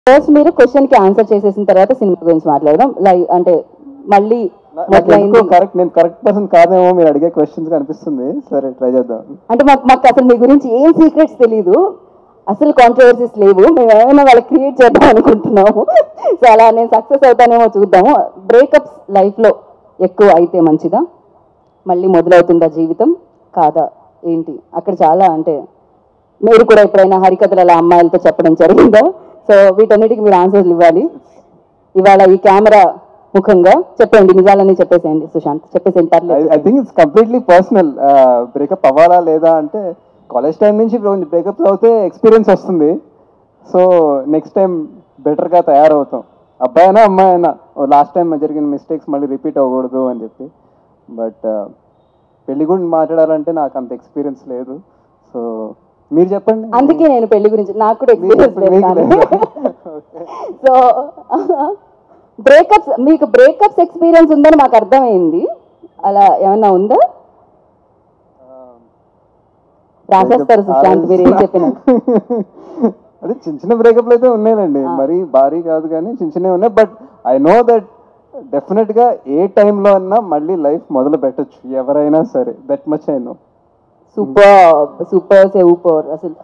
First మీరు question కి answer చేసేసిన తర్వాత సినిమా గురించి మాట్లాడదాం లైక్ అంటే మళ్ళీ మొదలైంది కరెక్ట్ నేను కరెక్ట్ పర్సన్ కాదేమో మీరు అడిగే క్వశ్చన్స్ కనిపిస్తుంది సరే ట్రై చేద్దాం అంటే మాకు మాకు అసలు మీ గురించి ఏం సీక్రెట్స్ తెలియదు అసలు కాంట్రవర్సీస్ లేవు మేము ఏమైనా వాళ్ళకి క్రియేట్ చేద్దాం అనుకుంటున్నాము సో అలా నేను సక్సెస్ అవుతానేమో చూద్దాము బ్రేకప్స్ లైఫ్లో ఎక్కువ అయితే మంచిదా మళ్ళీ మొదలవుతుందా జీవితం కాదా ఏంటి అక్కడ చాలా అంటే మీరు కూడా ఎప్పుడైనా హరికథలు అలా అమ్మాయిలతో చెప్పడం జరిగిందా సో వీటన్నిటికి మీరు ఆన్సర్లు ఇవ్వాలి ఇవాళ ఈ కెమెరా ముఖంగా చెప్పండి నిజాలని చెప్పేసేయండి సుశాంత్ చెప్పేసేయండి పర్లేదు I think it's completely personal breakup అవ్వాలా లేదా అంటే కాలేజ్ టైం నుంచి బ్రేకప్ అవుతే ఎక్స్పీరియన్స్ వస్తుంది సో నెక్స్ట్ టైం బెటర్గా తయారవుతాం అబ్బాయి అయినా అమ్మాయి అయినా లాస్ట్ టైం జరిగిన మిస్టేక్స్ మళ్ళీ రిపీట్ అవ్వకూడదు అని చెప్పి బట్ పెళ్లి గురించి మాట్లాడాలంటే నాకు అంత ఎక్స్పీరియన్స్ లేదు సో మీరు చెప్పండి అందుకే నేను పెళ్లి గురించి నాకు కూడా మీరు ఎక్స్పీరియన్స్ చెప్పండి, లేదు మీకు కానీ. లేదు. Okay. సో బ్రేకప్స్ మీకు బ్రేకప్స్ ఎక్స్పీరియన్స్ ఉందని మాకు అర్థమైంది అలా ఏమన్నా ఉందా రాసేస్తారు సుశాంత్ మీరు ఏం చెప్పిన అదే చిన్న చిన్న బ్రేకప్లు అయితే ఉన్నాయండి మరీ భారీ కాదు కానీ చిన్న చిన్నవి ఉన్నాయి but I know that definite గా ఏ టైంలో అన్నా మళ్ళీ లైఫ్ మొదలు పెట్టొచ్చు ఎవరైనా సరే that much I know super super super అసలు